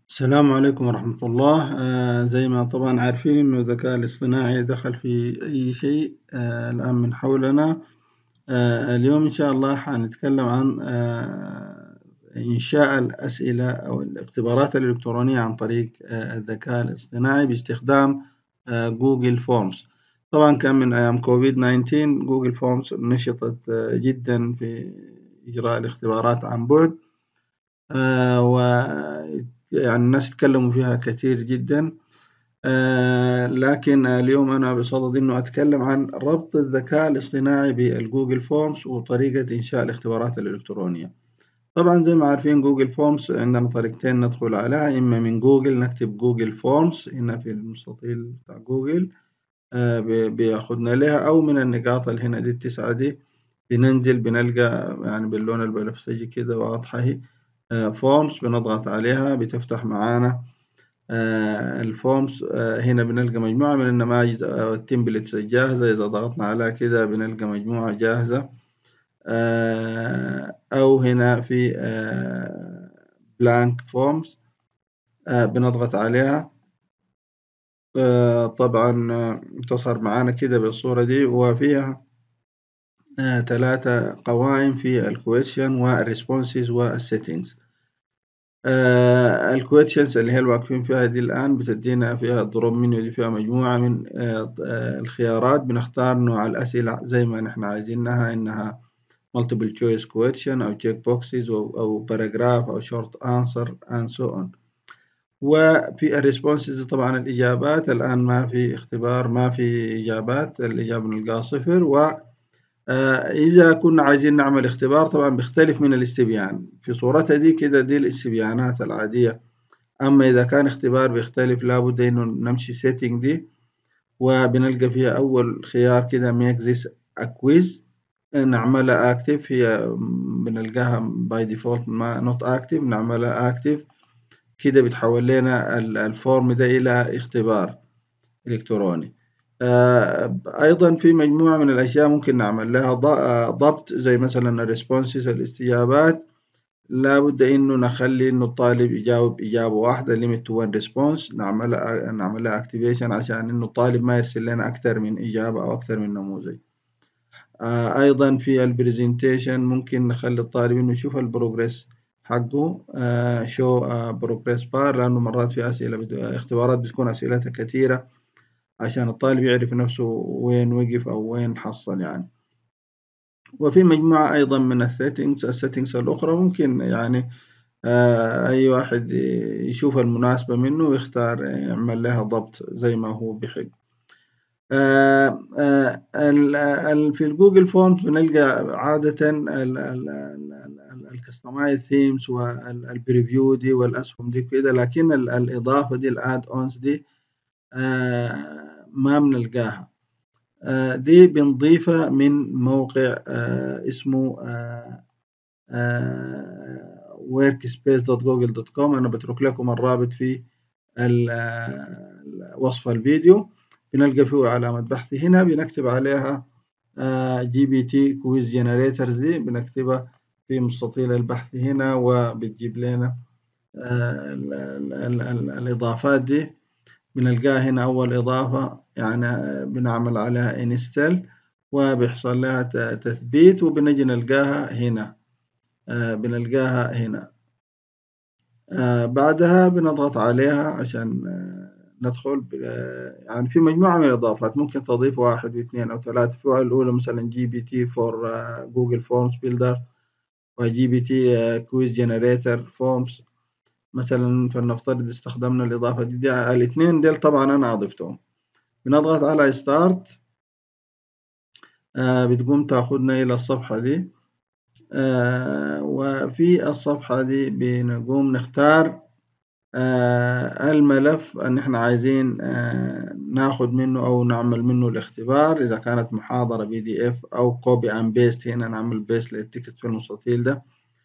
السلام عليكم ورحمة الله آه زي ما طبعا عارفين إنه الذكاء الاصطناعي دخل في أي شيء آه الآن من حولنا آه اليوم إن شاء الله حنتكلم عن آه إنشاء الأسئلة أو الاختبارات الإلكترونية عن طريق آه الذكاء الاصطناعي باستخدام آه جوجل فورمز طبعا كان من أيام كوفيد 19 جوجل فورمز نشطت آه جدا في إجراء الاختبارات عن بعد آه و يعني الناس يتكلموا فيها كثير جدا آه لكن اليوم أنا بصدد إنه أتكلم عن ربط الذكاء الاصطناعي بالجوجل فورمز وطريقة إنشاء الاختبارات الإلكترونية طبعا زي ما عارفين جوجل فورمز عندنا طريقتين ندخل عليها إما من جوجل نكتب جوجل فورمز هنا في المستطيل بتاع جوجل آه بياخدنا لها أو من النقاط اللي هنا دي التسعة دي بننزل بنلقى يعني باللون البنفسجي كده واضحة هي فورمز بنضغط عليها بتفتح معانا الفورمز هنا بنلقى مجموعة من النماذج أو التمبلتس الجاهزة إذا ضغطنا عليها كده بنلقى مجموعة جاهزة أو هنا في بلانك فورمز بنضغط عليها طبعا تظهر معانا كده بالصورة دي وفيها ثلاثة قوائم في الكويشن والريسبونسز والسيتنجز الكويشنز اللي هي الواقفين فيها دي الآن بتدينا فيها الدروب منيو دي فيها مجموعة من الخيارات بنختار نوع الأسئلة زي ما نحن عايزينها إنها multiple choice question أو check boxes أو paragraph أو short answer and so on وفي الريسبونسز طبعا الإجابات الآن ما في اختبار ما في إجابات الإجابة نلقاها صفر و إذا كنا عايزين نعمل اختبار طبعا بيختلف من الاستبيان في صورتها دي كده دي الاستبيانات العادية أما إذا كان اختبار بيختلف لابد إنه نمشي سيتنج دي وبنلقى فيها أول خيار كده make this a quiz نعملها active هي بنلقاها باي ديفولت ما not active نعملها active كده بتحول لنا الفورم ده إلى اختبار إلكتروني أيضا في مجموعة من الأشياء ممكن نعمل لها ضبط زي مثلا الريسبونسز الاستجابات لابد إنه نخلي إنه الطالب يجاوب إجابة واحدة limit to one response نعملها نعملها activation عشان إنه الطالب ما يرسل لنا أكثر من إجابة أو أكثر من نموذج أيضا في البرزنتيشن ممكن نخلي الطالب إنه يشوف البروجريس حقه شو بروجريس بار لأنه مرات في أسئلة اختبارات بتكون أسئلتها كثيرة عشان الطالب يعرف نفسه وين وقف أو وين حصل يعني وفي مجموعة أيضا من السيتنجز السيتنجز الأخرى ممكن يعني آه أي واحد يشوف المناسبة منه ويختار يعمل لها ضبط زي ما هو بحق آه آه في الجوجل فورمز بنلقى عادة الكستمايز ثيمز والبريفيو دي والأسهم دي كده لكن الإضافة دي الآد أونز دي ما بنلقاها دي بنضيفها من موقع اسمه workspace.google.com أنا بترك لكم الرابط في وصف الفيديو بنلقى فيه علامة بحث هنا بنكتب عليها جي بي تي كويز جنريترز دي بنكتبها في مستطيل البحث هنا وبتجيب لنا الإضافات دي بنلقاها هنا أول إضافة يعني بنعمل عليها انستل وبيحصل لها تثبيت وبنجي نلقاها هنا بنلقاها هنا بعدها بنضغط عليها عشان ندخل يعني في مجموعة من الإضافات ممكن تضيف واحد واثنين أو ثلاثة في الأولى مثلا جي بي تي فور جوجل فورمز بيلدر وجي بي تي كويز جنريتر فورمز مثلا فلنفترض استخدمنا الإضافة دي, دي الاثنين ديل طبعا أنا أضفتهم بنضغط على ستارت آه بتقوم تاخدنا إلى الصفحة دي آه وفي الصفحة دي بنقوم نختار آه الملف أن إحنا عايزين آه ناخد منه أو نعمل منه الاختبار إذا كانت محاضرة بي دي إف أو كوبي أند بيست هنا نعمل بيست للتكست في المستطيل ده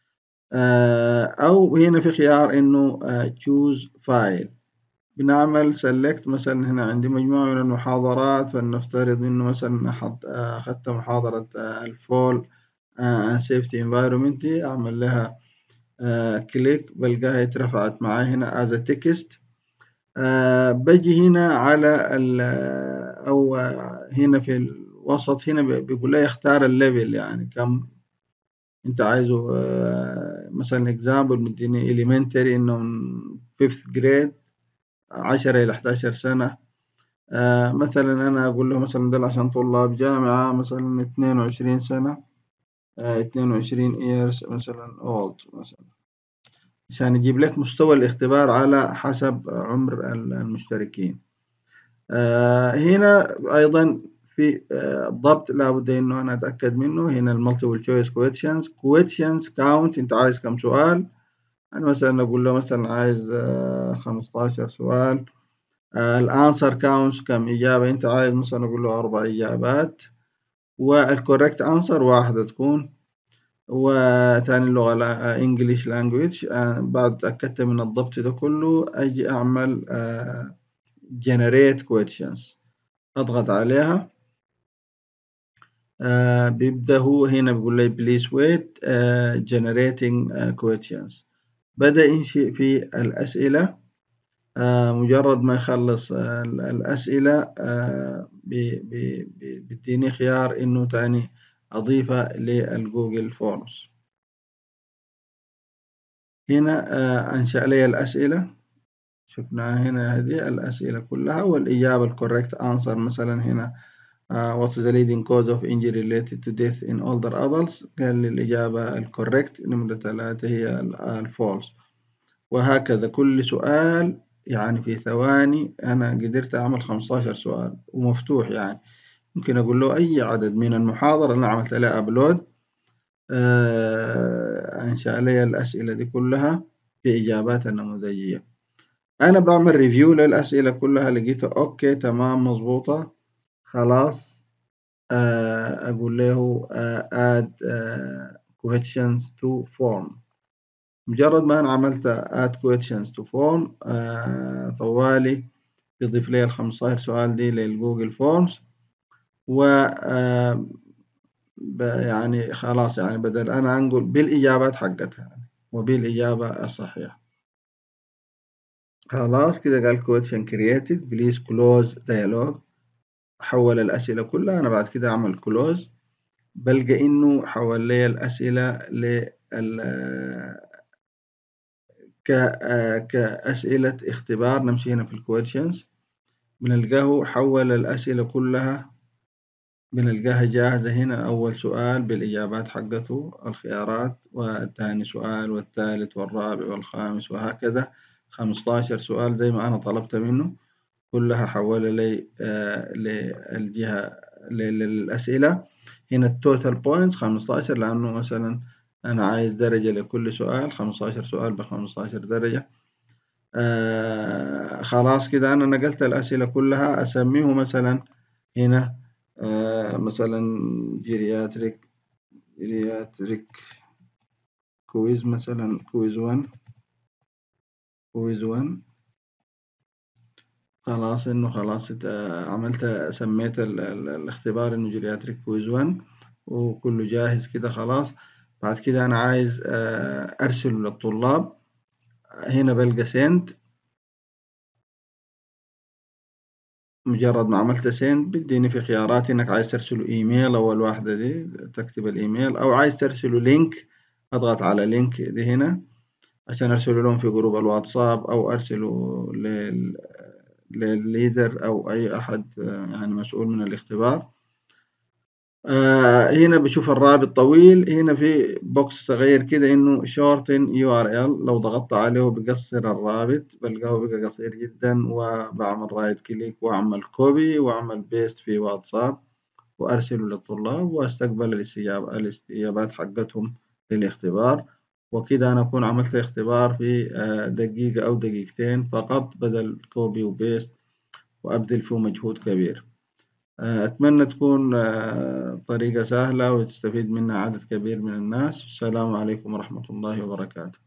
أو هنا في خيار إنه choose file بنعمل select مثلا هنا عندي مجموعة من المحاضرات فلنفترض إنه مثلا أخذت محاضرة الفول and safety environment أعمل لها كليك بلقاها اترفعت معي هنا as a text بجي هنا على ال أو هنا في الوسط هنا بيقول لي اختار الليفل يعني كم انت عايزه مثلا اكزامبل مديني elementary انه fifth grade عشرة إلى 11 سنة آه مثلا أنا أقول له مثلا ده عشان طلاب جامعة مثلا 22 سنة آه 22 years مثلا old مثلا عشان يجيب لك مستوى الاختبار على حسب عمر المشتركين آه هنا أيضا في الضبط لابد إنه أنا أتأكد منه هنا المالتيبل تشويس questions questions count أنت عايز كم سؤال أنا مثلا أقول له مثلا عايز خمستاشر سؤال الانسر كاونتس كم إجابة أنت عايز مثلا أقول له أربع إجابات والكوريكت انسر واحدة تكون وتاني اللغة انجليش لانجويج بعد تأكدت من الضبط ده كله أجي أعمل generate questions أضغط عليها بيبدأ هو هنا بيقول لي please wait generating questions بدأ ينشئ في الأسئلة مجرد ما يخلص الأسئلة بيديني خيار إنه تاني أضيفه للجوجل فورمز هنا أنشأ لي الأسئلة شفناها هنا هذه الأسئلة كلها والإجابة الكوريكت أنسر مثلا هنا uh, what's the leading cause of injury related to death in older adults قال لي الإجابة الكوريكت نمرة ثلاثة هي الفولس وهكذا كل سؤال يعني في ثواني أنا قدرت أعمل 15 سؤال ومفتوح يعني ممكن أقول له أي عدد من المحاضرة اللي أنا عملت لها أبلود آه أنشأ لي الأسئلة دي كلها بإجابات النموذجية أنا بعمل ريفيو للأسئلة كلها لقيتها أوكي تمام مظبوطة خلاص آه أقول له آه add آه questions to form مجرد ما أنا عملت add questions to form آه طوالي يضيف لي ال 15 سؤال دي للجوجل فورمز و آه يعني خلاص يعني بدل أنا أنقل بالإجابات حقتها يعني وبالإجابة الصحيحة خلاص كده قال question created please close dialog حول الأسئلة كلها أنا بعد كده أعمل close بلقى إنه حول لي الأسئلة لل ك... كأسئلة اختبار نمشي هنا في الكويشنز بنلقاه حول الأسئلة كلها بنلقاها جاهزة هنا أول سؤال بالإجابات حقته الخيارات والثاني سؤال والثالث والرابع والخامس وهكذا خمستاشر سؤال زي ما أنا طلبت منه كلها حول لي آه للجهة للأسئلة هنا التوتال بوينتس خمستاشر لأنه مثلا أنا عايز درجة لكل سؤال خمستاشر سؤال بخمستاشر درجة آه خلاص كده أنا نقلت الأسئلة كلها أسميه مثلا هنا آه مثلا جيرياتريك جيرياتريك كويز مثلا كويز 1 كويز 1 خلاص انه خلاص عملت سميت ال ال الاختبار انه جيرياتريك كويز 1 وكله جاهز كده خلاص بعد كده انا عايز ارسله للطلاب هنا بلقى سند مجرد ما عملت سند بيديني في خيارات انك عايز ترسله ايميل اول واحدة دي تكتب الايميل او عايز ترسله لينك اضغط على لينك دي هنا عشان ارسله لهم في جروب الواتساب او ارسله لل للليدر او اي احد يعني مسؤول من الاختبار آه هنا بشوف الرابط طويل هنا في بوكس صغير كده انه شورتن يو ار ال لو ضغطت عليه بيقصر الرابط بلقاه بقى قصير جدا وبعمل رايت كليك واعمل كوبي واعمل بيست في واتساب وارسله للطلاب واستقبل الاستجابة الاستجابات حقتهم للاختبار وكده أنا أكون عملت اختبار في دقيقة أو دقيقتين فقط بدل كوبي وبيست وأبذل فيه مجهود كبير أتمنى تكون طريقة سهلة وتستفيد منها عدد كبير من الناس السلام عليكم ورحمة الله وبركاته